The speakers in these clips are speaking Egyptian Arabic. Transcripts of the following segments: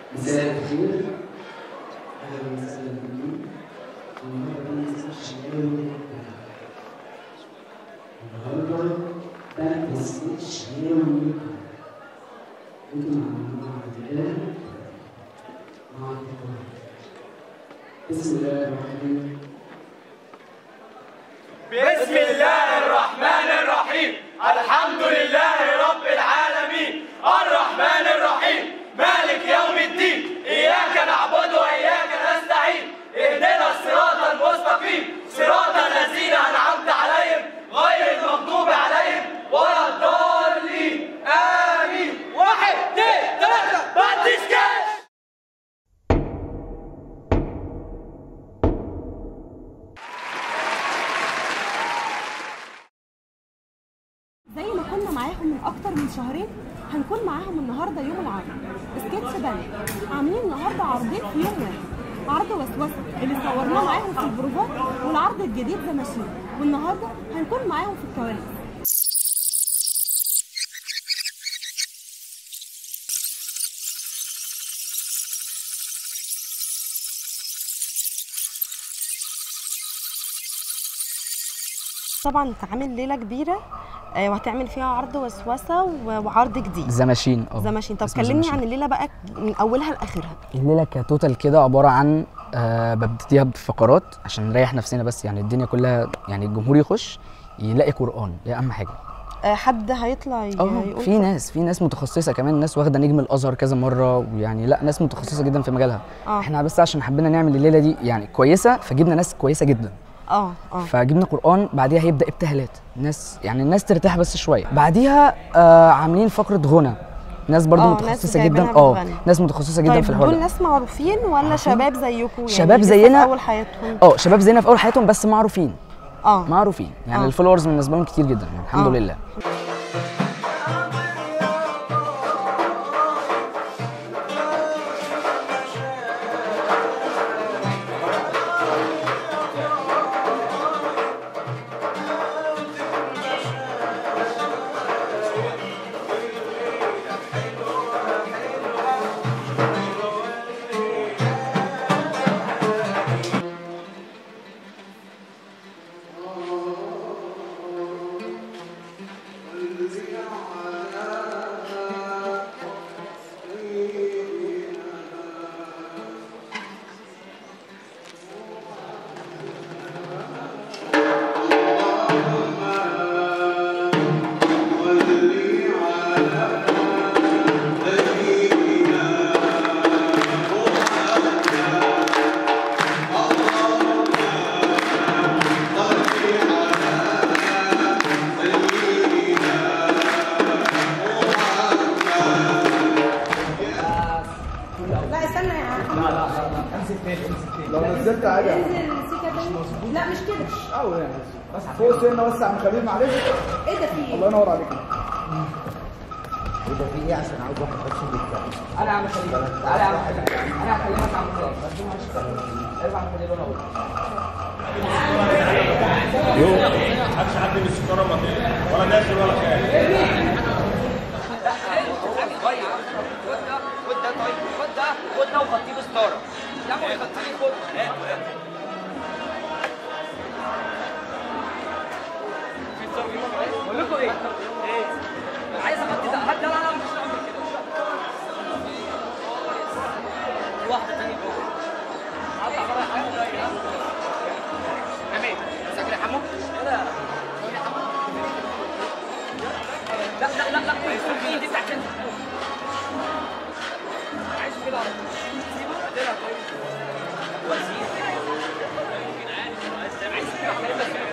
مساء الخير أهلا وسهلا بكم النهارده شناوي النهارده بلبس شناوي انتوا مع الآن مع الدكتور بسم الله الرحمن بسم الله الرحمن الرحيم الحمد لله رب العالمين الرحمن الرحيم مالك يوم الدين إياك نعبد وإياك نستعين اهدنا الصراط المستقيم صراط الذين أنعمت عليهم غير المغضوب عليهم ولا الضالين آمين واحد اثنين ثلاثة ما تسكتش زي ما كنا معاهم من اكتر من شهرين هنكون معاهم النهارده يوم العرض سكتش باند عاملين النهارده عرضين في يوم واحد عرض وسوسه اللي صورناه معاهم في البروفات والعرض الجديد ذا ماشين والنهارده هنكون معاهم في الكواليس طبعا انت عامل ليله كبيره آه، وهتعمل فيها عرض وسوسه و- وعرض جديد زماشين اه ذا ماشين طب اسمه كلمني زماشين. عن الليله بقى من اولها لاخرها الليله كتوتال كده عباره عن آه ببتديها بفقرات عشان نريح نفسنا بس يعني الدنيا كلها يعني الجمهور يخش يلاقي قران دي اهم حاجه آه، حد هيطلع ي- اه يقول في ناس في ناس متخصصه كمان ناس واخده نجم الازهر كذا مره ويعني لا ناس متخصصه جدا في مجالها اه احنا بس عشان حبينا نعمل الليله دي يعني كويسه فجبنا ناس كويسه جدا اه اه فجبنا قران بعديها هيبدا ابتهالات ناس يعني الناس ترتاح بس شويه بعديها آه عاملين فقره غنى ناس برضو آه، ناس متخصصه جايبينها جدا اه بتغني. ناس متخصصه جدا طيب في الحوار دول ده ناس معروفين ولا معروفين. شباب زيكم يعني شباب لسه زينا. في اول حياتهم اه شباب زينا في اول حياتهم بس معروفين اه معروفين يعني آه. الفولورز بالنسبه لهم كتير جدا يعني الحمد آه. لله لا استنى يا عم لو نزلت عادي انزل سيكا تاني لا مش كده قوي يعني بس فوق سنه بس يا عم خليل معلش ايه ده في ايه؟ الله ينور عليك انا عم خليل تعالى يا عم خليل انا هكلمك عن خليل بس ما هتشتغل ارفع خليل وانا اقول محدش حد من الستاره مطير ولا داخل ولا خارج خد ده خد ده طيب خد ده خد ده وخطيه بستاره يا عم خطيه خد هات هات بقول لكم ايه؟ ايه؟ عايز اغطي ده هات ده لا لا مش هعمل كده في واحده تانية جوه قطع بقى حاجه امين ساكن يا حمو؟ لا لا لا لا في ايدي بتاعت عايز كده على طول سيبه اديلها طيب وزير ممكن عادي عايز كده خلينا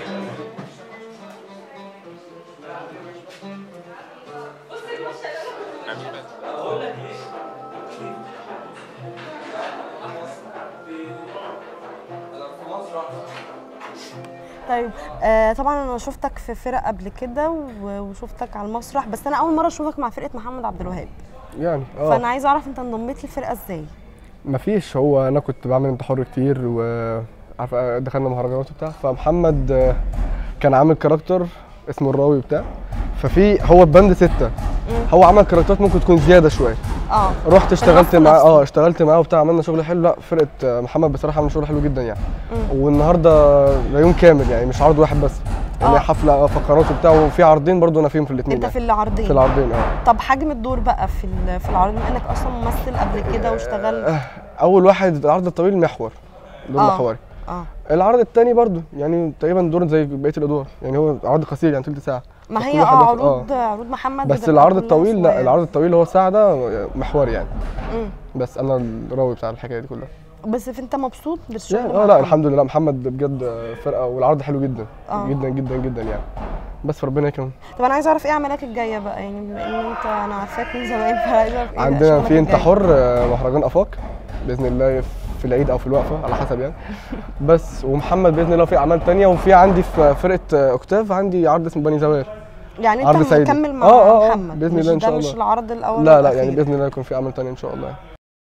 طيب آه طبعا انا شفتك في فرق قبل كده و- وشفتك على المسرح بس انا اول مره اشوفك مع فرقه محمد عبد الوهاب يعني فانا اه عايزه اعرف انت انضميت للفرقه ازاي مفيش هو انا كنت بعمل انت حر كتير و عارفه دخلنا مهرجانات وبتاع فمحمد آه، كان عامل كاركتر اسمه الراوي وبتاع ففي هو البند ستة هو عمل كاركترات ممكن تكون زيادة شوية اه رحت اشتغلت نفسه معاه نفسه. اه اشتغلت معاه وبتاع عملنا شغل حلو لا فرقه آه، محمد بصراحه عمل شغل حلو جدا يعني والنهارده ده يوم كامل يعني مش عرض واحد بس يعني آه. حفله آه، فقرات وبتاع وفي عرضين برضو انا فيهم في الاثنين انت في العرضين في العرضين اه طب حجم الدور بقى في ال- في العرض بما انك اصلا ممثل قبل كده واشتغلت اول واحد العرض الطويل محور دور آه. محوري اه العرض الثاني برضو يعني تقريبا دور زي بقيه الادوار يعني هو عرض قصير يعني ثلث ساعه ما فكل هي واحد اه بياخد- عروض عروض محمد بس بتبقى العرض كلها الطويل لا صغيرة. العرض الطويل هو ساعه ده محوري يعني مم. بس انا الراوي بتاع الحكايه دي كلها بس انت مبسوط بالشغل يعني مع اه لا محمد؟ الحمد لله محمد بجد فرقه والعرض حلو جدا آه. جدا جدا جدا يعني بس ربنا يكرم طب انا عايزه اعرف ايه اعمالك الجايه بقى يعني بما ان انت انا عارفاك من زمان فعايزه اعرف ايه عندنا شغلك في انت الجاي؟ حر آه، مهرجان افاق باذن الله في العيد او في الوقفه على حسب يعني بس ومحمد باذن الله في اعمال تانية وفي عندي في فرقه آه، اوكتاف عندي عرض اسمه بني زوار يعني عرض انت سيدي. مكمل مع آه، آه، آه، محمد بإذن مش الله إن ده شاء مش الله. العرض الاول لا لا والأخير. يعني باذن الله يكون في اعمال تانية ان شاء الله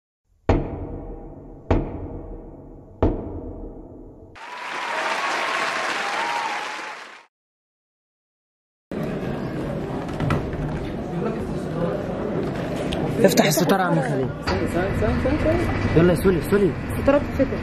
افتح الستارة يا عم خليل يلا يا سولي سولي ستارة بتتفتح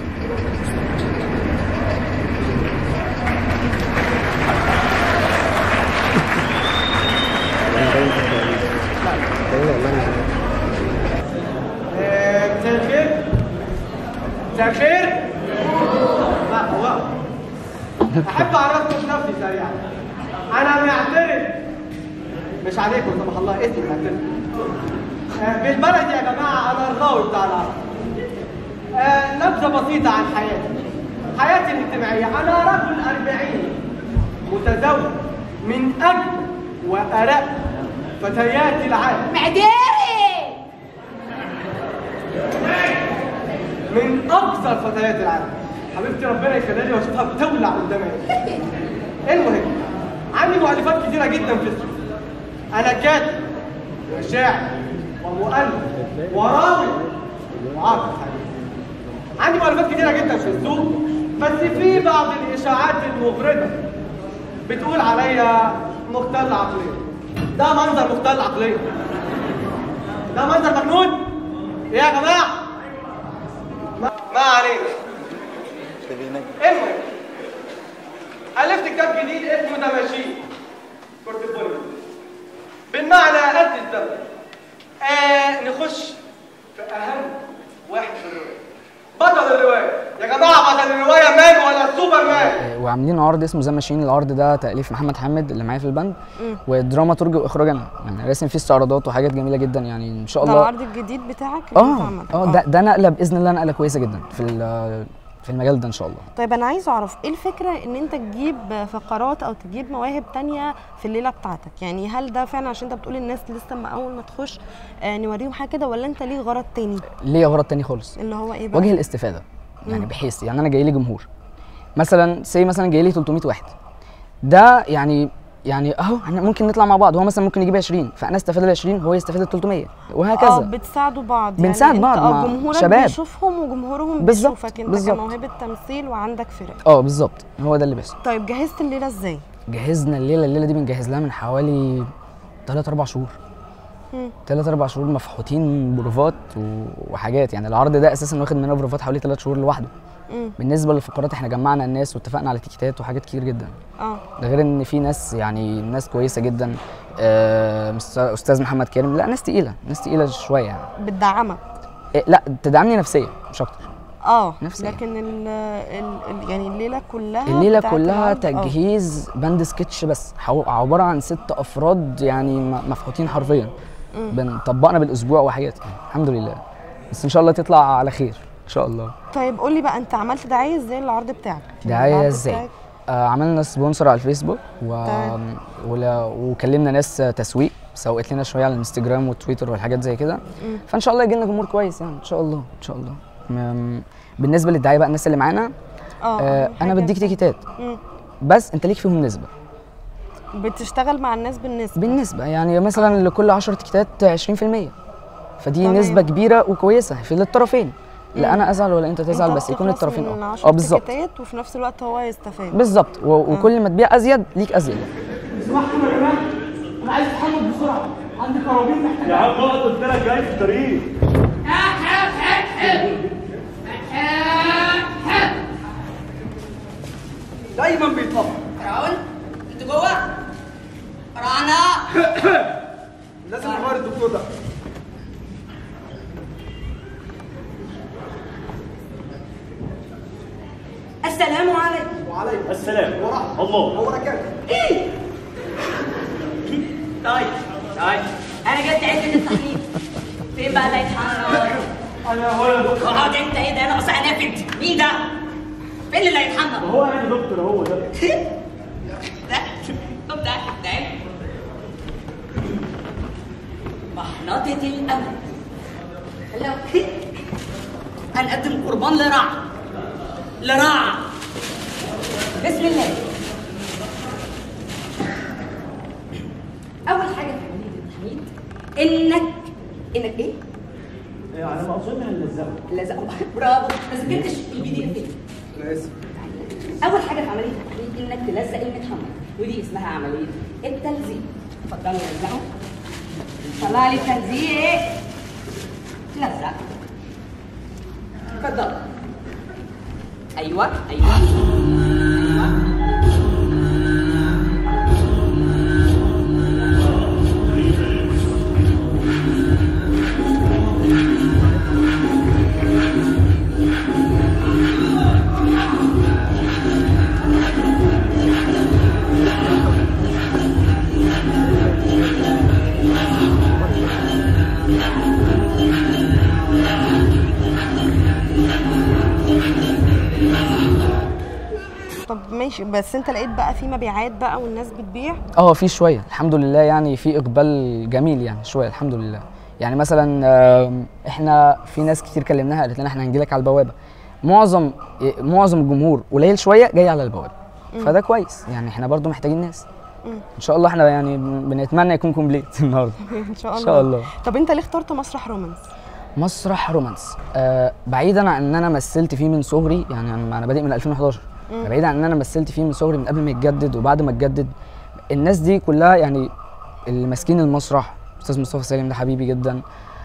مساء الخير مساء الخير لا هو احب اعرفكم بنفسي سريعا انا معترف مش عليكم سمح الله اسمي معترف آه، بالبلد يا جماعه انا الراوي بتاع العرب آه، نبذه بسيطه عن حياتي حياتي الاجتماعيه انا رجل أربعين متزوج من اجمل وارق فتيات العالم معداري من اكثر فتيات العالم حبيبتي ربنا يخليها لي واشوفها بتولع قدامي المهم عندي مؤلفات كتيره جدا في السوق انا كاتب وشاعر ومؤلف وراوي وعاطف حبيبي عندي مؤلفات كتيره جدا في السوق بس في بعض الاشاعات المغرضه بتقول عليا مختل عقليا ده منظر مختل عقليا ده منظر مجنون ايه يا جماعه ما, ما علينا المهم ألفت كتاب جديد اسمه تماشيل بورتفوليو بالمعنى قد الزمن آه نخش في أهم واحد في الرواية بطل الرواية يا جماعة بطل الرواية مان ولا سوبر مان وعاملين عرض اسمه ذا ماشين العرض ده تاليف محمد حامد اللي معايا في البند ودراما ترجي واخراج انا يعني راسم فيه استعراضات وحاجات جميله جدا يعني ان شاء ده الله العرض الجديد بتاعك اللي انت اه عملته. اه ده ده نقله باذن الله نقله كويسه جدا في ال- في المجال ده ان شاء الله طيب انا عايزه اعرف ايه الفكره ان انت تجيب فقرات او تجيب مواهب تانية في الليله بتاعتك يعني هل ده فعلا عشان انت بتقول الناس لسه ما اول ما تخش آه نوريهم حاجه كده ولا انت ليه غرض تاني ليه غرض تاني خالص اللي هو ايه بقى وجه الاستفاده يعني بحيث يعني انا جاي لي جمهور مثلا سي مثلا جاي لي 300 واحد ده يعني يعني اهو احنا ممكن نطلع مع بعض هو مثلا ممكن يجيب 20 فانا استفاد ال 20 هو يستفاد ال 300 اه وهكذا بتساعدوا بعض بنساعد يعني بعض انت اه مع جمهورك شباب. بيشوفهم وجمهورهم بالظبط، بيشوفك انت بالظبط. كموهبه تمثيل وعندك فرق اه بالظبط هو ده اللي بيحصل طيب جهزت الليله ازاي جهزنا الليله الليله دي بنجهز لها من حوالي 3 4 شهور مم. 3 4 شهور مفحوطين بروفات و- وحاجات يعني العرض ده اساسا واخد مننا بروفات حوالي 3 شهور لوحده مم. بالنسبه للفقرات احنا جمعنا الناس واتفقنا على تيكيتات وحاجات كتير جدا اه ده غير ان في ناس يعني ناس كويسه جدا آه، مست- استاذ محمد كريم لا ناس تقيله ناس تقيله شويه يعني بتدعمك إيه لا تدعمني نفسيا مش اكتر اه نفسي. لكن ال ال ال يعني الليله كلها الليله بتاعت كلها العرض- آه. تجهيز بند سكتش بس حو- عباره عن ست افراد يعني م- مفحوطين حرفيا بنطبقنا بالاسبوع وحاجات يعني الحمد لله بس ان شاء الله تطلع على خير ان شاء الله طيب قول لي بقى انت عملت دعايه ازاي للعرض بتاعك دعايه العرض ازاي بتاعك- آه عملنا سبونسر على الفيسبوك و... تمام. ولا... وكلمنا ناس تسويق سوقت لنا شويه على الانستجرام والتويتر والحاجات زي كده فان شاء الله يجي لنا جمهور كويس يعني ان شاء الله ان شاء الله م... بالنسبه للدعايه بقى الناس اللي معانا اه آه أهم انا حاجة بديك تيكيتات مم. بس انت ليك فيهم نسبه بتشتغل مع الناس بالنسبه بالنسبه يعني مثلا لكل 10 تيكيتات 20% فدي تمام. نسبه كبيره وكويسه في للطرفين لا انا ازعل ولا انت تزعل انت بس يكون بتخلص الطرفين من اه 10 اه بالظبط تيكيتات وفي نفس الوقت هو يستفاد بالظبط و... وكل ما تبيع ازيد ليك ازيد اسمحوا يا جماعه انا عايز اتحرك بسرعه عندي كرابيط يا عم اقعد قلت لك جاي في الطريق دايما بيطبق راول انت جوه رانا لازم نغير الدكتور ده السلام عليكم وعليكم السلام ورحمة الله وبركاته طيب طيب انا جبت عده التحليل فين بقى اللي هيتحرك؟ انا هو يا دكتور اقعد انت ايه ده انا اصلا هنافد مين ده؟ فين اللي هيتحنط؟ هو انا يا دكتور هو ده ده طب ده ده محنطة الأمل لو هنقدم قربان لرع لرع بسم الله أول حاجة في عملية التحميد إنك إنك إيه؟ على ما اظن هنلزقه لازم برافو ما ذاكرتش البي دي اف انا اسف اول حاجه في عمليه التحميل انك تلزق المتحمل ودي اسمها عمليه التلزيق اتفضلوا لزقوا طلع لي التلزيق لزق اتفضل ايوه ايوه ايوه طب ماشي بس انت لقيت بقى في مبيعات بقى والناس بتبيع اه في شويه الحمد لله يعني في اقبال جميل يعني شويه الحمد لله يعني مثلا آم، احنا في ناس كتير كلمناها قالت لنا احنا هنجي لك على البوابه معظم معظم الجمهور قليل شويه جاي على البوابه فده كويس يعني احنا برضو محتاجين ناس ان شاء الله احنا يعني بنتمنى يكون كومبليت النهارده ان شاء الله ان شاء الله طب انت ليه اخترت مسرح رومانس مسرح رومانس آه بعيدا عن ان انا مثلت فيه من صغري يعني انا أنا بادئ من 2011 بعيدا عن ان انا مثلت فيه من صغري من قبل ما يتجدد وبعد ما اتجدد الناس دي كلها يعني اللي ماسكين المسرح استاذ مصطفى سالم ده حبيبي جدا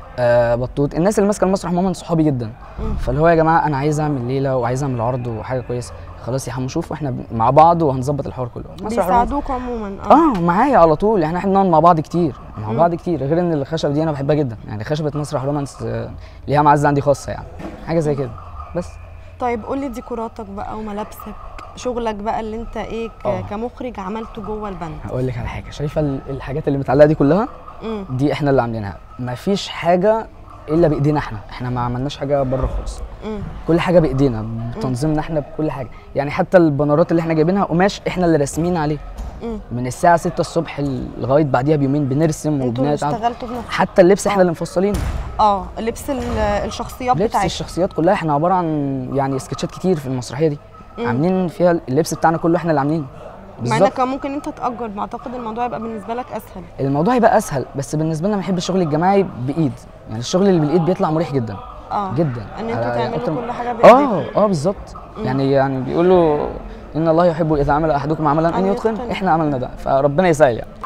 آه بطوط الناس اللي ماسكه المسرح عموما صحابي جدا فاللي هو يا جماعه انا عايز اعمل ليله وعايز اعمل عرض وحاجه كويسه خلاص يا عم نشوف احنا ب- مع بعض وهنظبط الحوار كله مسرح رومانس بيساعدوك عموما اه معايا على طول يعني احنا بنقعد مع بعض كتير مع بعض كتير غير ان الخشب دي انا بحبها جدا يعني خشبه مسرح رومانس آه، ليها معزه عندي خاصه يعني حاجه زي كده بس طيب قول لي ديكوراتك بقى وملابسك شغلك بقى اللي انت ايه ك- آه. كمخرج عملته جوه البند هقول لك على حاجه شايفه ال- الحاجات اللي متعلقه دي كلها امم دي احنا اللي عاملينها مفيش حاجه الا بايدينا احنا احنا ما عملناش حاجه بره خالص امم كل حاجه بايدينا بتنظيمنا احنا بكل حاجه يعني حتى البنرات اللي احنا جايبينها قماش احنا اللي راسمين عليه امم من الساعه 6 الصبح ل- لغايه بعديها بيومين بنرسم انتوا اللي وبنتعب اشتغلتوا بنفسكم حتى اللبس احنا اللي مفصلينه اه لبس ال- الشخصيات لبس بتاعتك الشخصيات كلها احنا عباره عن يعني سكتشات كتير في المسرحيه دي عاملين فيها اللبس بتاعنا كله احنا اللي عاملينه مع انك بالظبط كان ممكن انت تأجر بعتقد الموضوع يبقى بالنسبه لك اسهل الموضوع يبقى اسهل بس بالنسبه لنا بنحب الشغل الجماعي بايد يعني الشغل اللي بالايد بيطلع مريح جدا اه جدا ان انتوا على- يعني تعملوا أكتر- كل حاجه بايديكم اه اه بالظبط يعني يعني بيقولوا ان الله يحب اذا عمل احدكم عملا ان أن يتقن يتقن. احنا عملنا ده فربنا يسهل يعني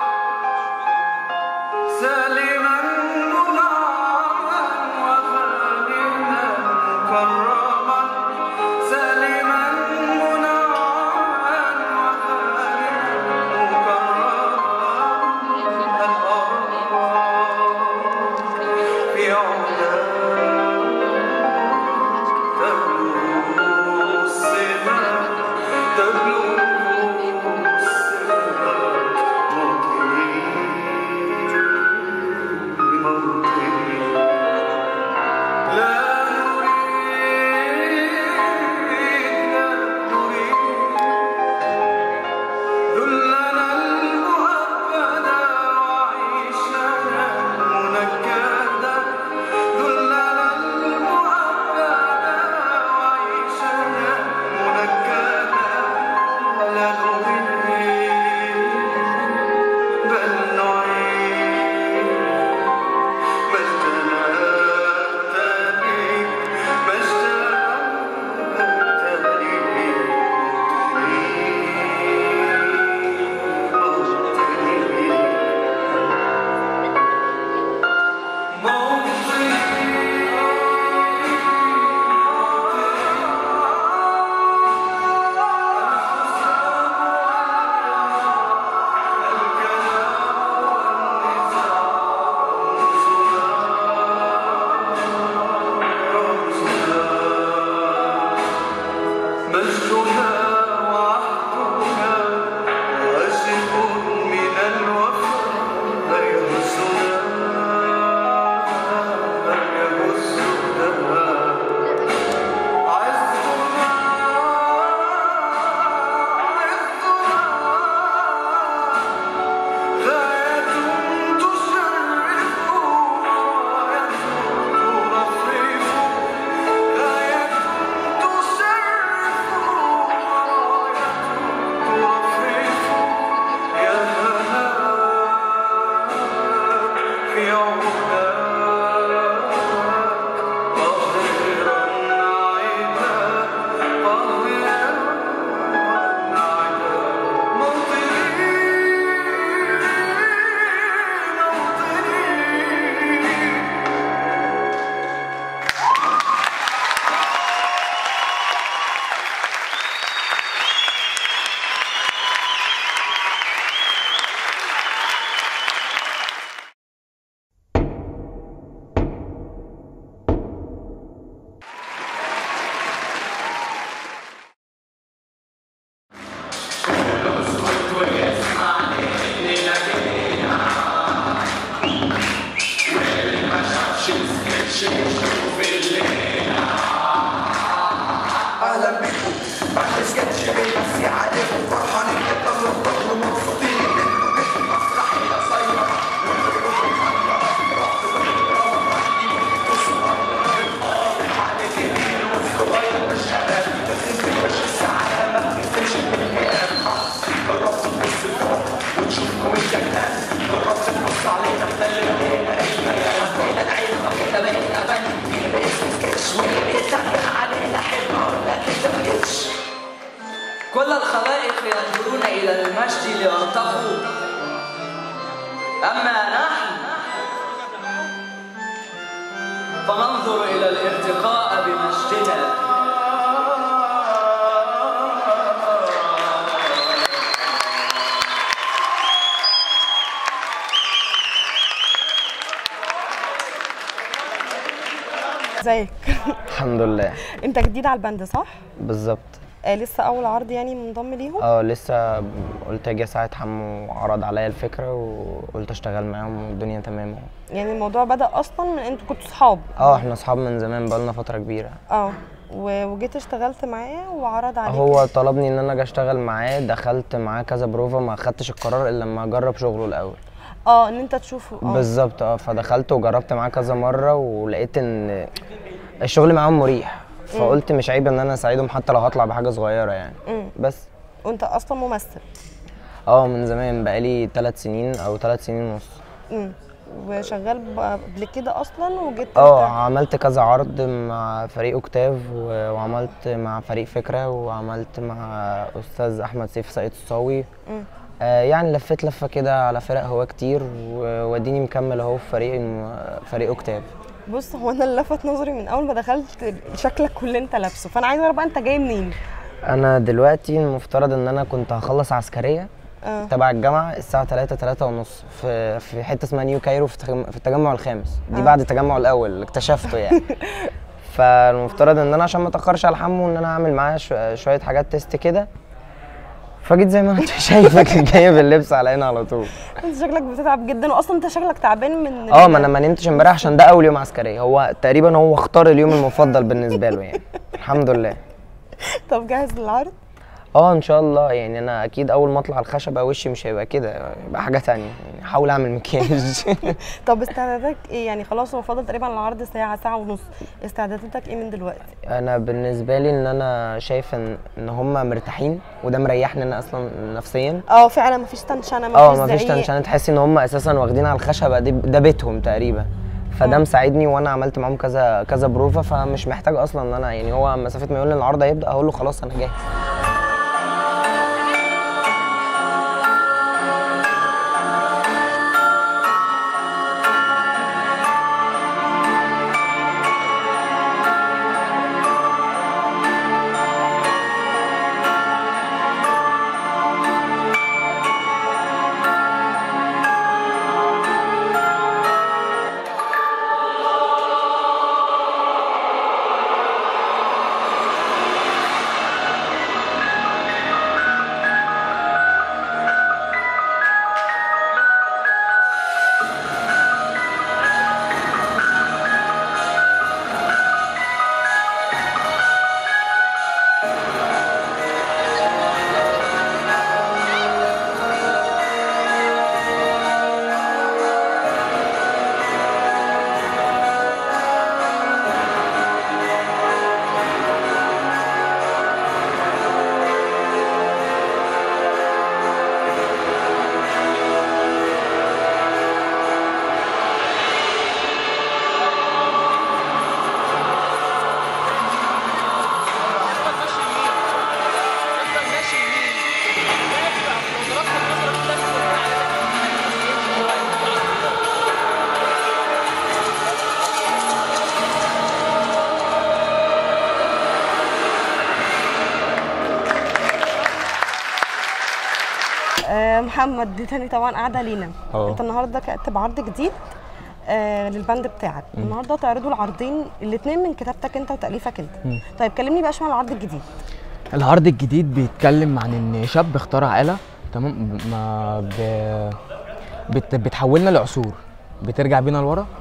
سالما منعما وخالدا مكرما سالما منعما وخالدا مكرما الأرواح في علا تبلغ السماء تبلغ السماء ذلنا اهلا بكم بعد سكتش بس عليكم فرحانين جدا وفرحوا مبسوطين مسرحي يا صياد ونشوفكم الجنان جربت تبص علينا احنا اللي بقينا العين بقينا بقينا باسم سكتش واللي بيتعمل علينا حلوة ولكن ده ما جتش كل الخلائق ينظرون إلى المجد ليرتقوا أما نحن فننظر إلى الارتقاء بمجدنا ازيك الحمد لله انت جديد على البند صح بالظبط آه لسه اول عرض يعني منضم ليهم اه لسه قلت اجي اساعد حمو عرض عليا الفكره وقلت اشتغل معاهم والدنيا تمام اهو يعني الموضوع بدا اصلا من انتوا كنتوا صحاب اه احنا اصحاب من زمان بقالنا فتره كبيره اه و- وجيت اشتغلت معاه وعرض عليك هو طلبني ان انا اجي اشتغل معاه دخلت معاه كذا بروفا ما خدتش القرار الا لما اجرب شغله الاول اه ان انت تشوفه اه بالظبط اه فدخلت وجربت معاه كذا مره ولقيت ان الشغل معاهم مريح فقلت مش عيب ان انا اساعدهم حتى لو هطلع بحاجه صغيره يعني مم. بس وانت اصلا ممثل اه من زمان بقالي ثلاث سنين او ثلاث سنين ونص امم وشغال ب- قبل كده اصلا وجيت اه انت- عملت كذا عرض مع فريق اوكتاف و- وعملت مع فريق فكره وعملت مع استاذ احمد سيف سيد الصاوي مم. آه يعني لفيت لفه كده على فرق هو كتير و- واديني مكمل اهو في فريق الم- فريق اوكتاف بص هو انا اللي لفت نظري من اول ما دخلت شكلك واللي انت لابسه فانا عايزه اعرف بقى انت جاي منين انا دلوقتي المفترض ان انا كنت هخلص عسكريه اه تبع الجامعه الساعه 3 3 ونص في في حته اسمها نيو كايرو في التجمع- في التجمع الخامس دي آه. بعد التجمع الاول اللي اكتشفته يعني فالمفترض ان انا عشان ما اتاخرش على حمو ان انا اعمل معاه شو- شويه حاجات تيست كده فجيت زي ما انت شايفك جايب اللبس على هنا على طول انت شكلك بتتعب جدا واصلا انت شكلك تعبان من اه ما انا ما نمتش امبارح عشان ده اول يوم عسكريه هو تقريبا هو اختار اليوم المفضل بالنسبه له يعني الحمد لله طب جاهز للعرض اه ان شاء الله يعني انا اكيد اول ما اطلع الخشبه وشي مش هيبقى كده يبقى حاجه تانية يعني احاول اعمل مكياج طب استعداداتك ايه يعني خلاص هو فاضل تقريبا العرض ساعه ساعه ونص استعداداتك ايه من دلوقتي انا بالنسبه لي ان انا شايف ان ان هم مرتاحين وده مريحني انا اصلا نفسيا اه فعلا مفيش تنشنه مفيش اه مفيش زعيق. تنشنه تحس ان هم اساسا واخدين على الخشبه دي ده بيتهم تقريبا فده مساعدني وانا عملت معاهم كذا كذا بروفا فمش محتاج اصلا ان انا يعني هو مسافه ما يقول لي العرض هيبدا اقول له خلاص انا جاهز آه محمد دي تاني طبعا قاعده لينا اه. انت النهارده كاتب عرض جديد آه للبند بتاعك مم. النهارده تعرضوا العرضين الاثنين من كتابتك انت وتاليفك انت مم. طيب كلمني بقى شويه عن العرض الجديد العرض الجديد بيتكلم عن ان شاب اخترع آلة تمام ما ب... بت... بتحولنا لعصور بترجع بينا لورا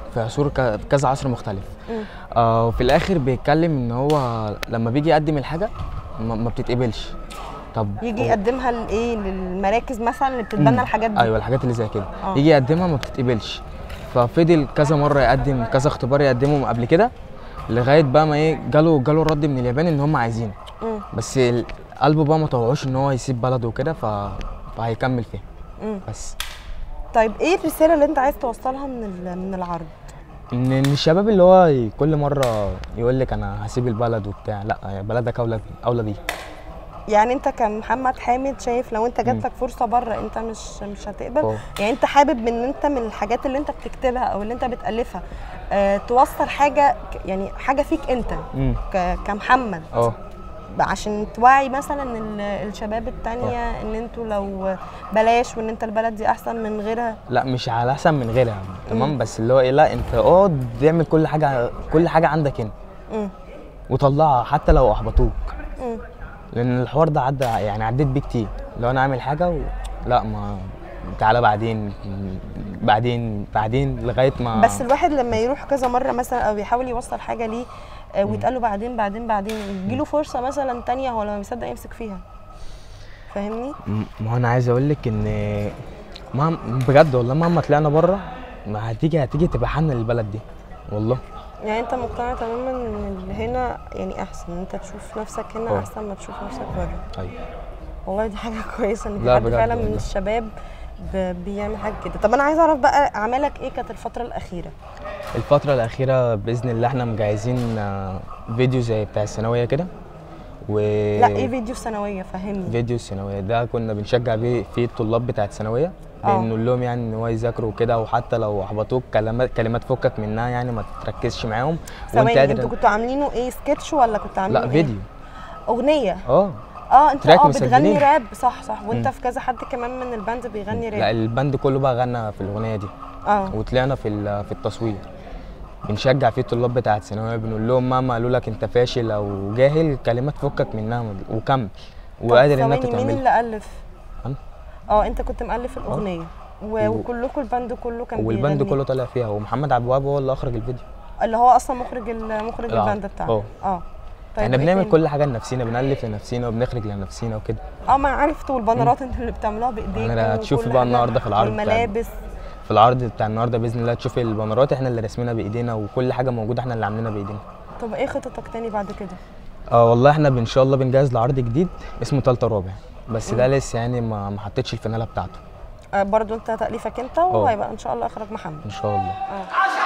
في عصور ك- في كذا عصر مختلف مم. آه وفي الاخر بيتكلم ان هو لما بيجي يقدم الحاجه ما, ما بتتقبلش طب يجي هو- يقدمها لايه للمراكز مثلا اللي بتتبنى مم. الحاجات دي ايوه الحاجات اللي زي كده آه. يجي يقدمها ما بتتقبلش ففضل كذا مره يقدم كذا اختبار يقدمهم قبل كده لغايه بقى ما ايه جاله جاله الرد من اليابان ان هم عايزينه مم. بس ال- قلبه بقى ما طوعوش ان هو يسيب بلده وكده ف... فهيكمل فيها مم. بس طيب ايه الرساله اللي انت عايز توصلها من ال- من العرض ان إن الشباب اللي هو ي- كل مره يقول لك انا هسيب البلد وبتاع لا يعني بلدك اولى اولى بيه يعني انت كمحمد حامد شايف لو انت جات مم. لك فرصه بره انت مش مش هتقبل اه. يعني انت حابب ان انت من الحاجات اللي انت بتكتبها او اللي انت بتالفها اه توصل حاجه ك- يعني حاجه فيك انت امم ك- كمحمد اه عشان توعي مثلا ال- الشباب التانية ان انتوا لو بلاش وان انت البلد دي احسن من غيرها لا مش على احسن من غيرها تمام بس اللي هو ايه لا انت اقعد اعمل كل حاجه كل حاجه عندك هنا مم. وطلعها حتى لو احبطوك مم. لان الحوار ده عدى يعني عديت بيه كتير لو انا عامل حاجه و... لا ما تعالى بعدين بعدين بعدين لغايه ما بس الواحد لما يروح كذا مره مثلا او يحاول يوصل حاجه ليه آه، ويتقال له بعدين بعدين بعدين يجيله فرصه مثلا تانية هو لما بيصدق يمسك فيها فاهمني م- ما هو انا عايز اقول لك ان مهما بجد والله مهما طلعنا بره ما هتيجي هتيجي تبقى حنه للبلد دي والله يعني انت مقتنع تماما ان اللي هنا يعني احسن ان انت تشوف نفسك هنا اه. احسن ما تشوف نفسك بره ايوه والله دي حاجه كويسه ان في لا حد بجد فعلا من والله. الشباب ب- بيعمل حاجه كده طب انا عايزه اعرف بقى اعمالك ايه كانت الفتره الاخيره الفتره الاخيره باذن الله احنا مجهزين آه، فيديو زي بتاع الثانويه كده و لا ايه فيديو الثانويه فهمني فيديو الثانويه ده كنا بنشجع بيه فيه الطلاب بتاع الثانويه اه. بنقول لهم يعني ان هو يذاكروا كده وحتى لو احبطوك كلمات كلمات فكك منها يعني ما تركزش معاهم ثواني انتوا كنتوا عاملينه ايه سكتش ولا كنتوا عاملينه لا ايه؟ فيديو اغنيه اه اه انت تراك اه بتغني مسجلين. راب صح صح وانت مم. في كذا حد كمان من الباند بيغني لا راب الباند كله بقى غنى في الاغنيه دي اه وطلعنا في ال- في التصوير بنشجع فيه الطلاب بتاعه الثانويه بنقول لهم مهما قالوا لك انت فاشل او جاهل كلمات فكك منها وكمل طب وقادر انك ثواني، مين تعملها اللي الف أنا. اه انت كنت مؤلف الاغنيه و- و- وكلكم الباند كله كان والباند بيغني. كله طالع فيها ومحمد عبد الوهاب هو اللي اخرج الفيديو اللي هو اصلا مخرج ال- مخرج اه. الباند بتاعك اه. اه احنا وإيه بنعمل تاني؟ كل حاجه لنفسينا بنالف لنفسينا وبنخرج لنفسينا وكده اه ما أنا عرفت والبانرات انتوا اللي بتعملوها بايديكم انا هتشوفي وكل بقى حاجة. النهارده في العرض بتاع والملابس في العرض بتاع النهارده باذن الله تشوفي البانرات احنا اللي رسمينها بايدينا وكل حاجه موجوده احنا اللي عاملينها بايدينا طب ايه خططك تاني بعد كده اه والله احنا ان شاء الله بنجهز لعرض جديد اسمه تالتة رابع بس ده لسه يعني ما ما حطيتش الفيناله بتاعته آه برضو انت تاليفك انت اه. وهيبقى ان شاء الله اخرج محمد ان شاء الله اه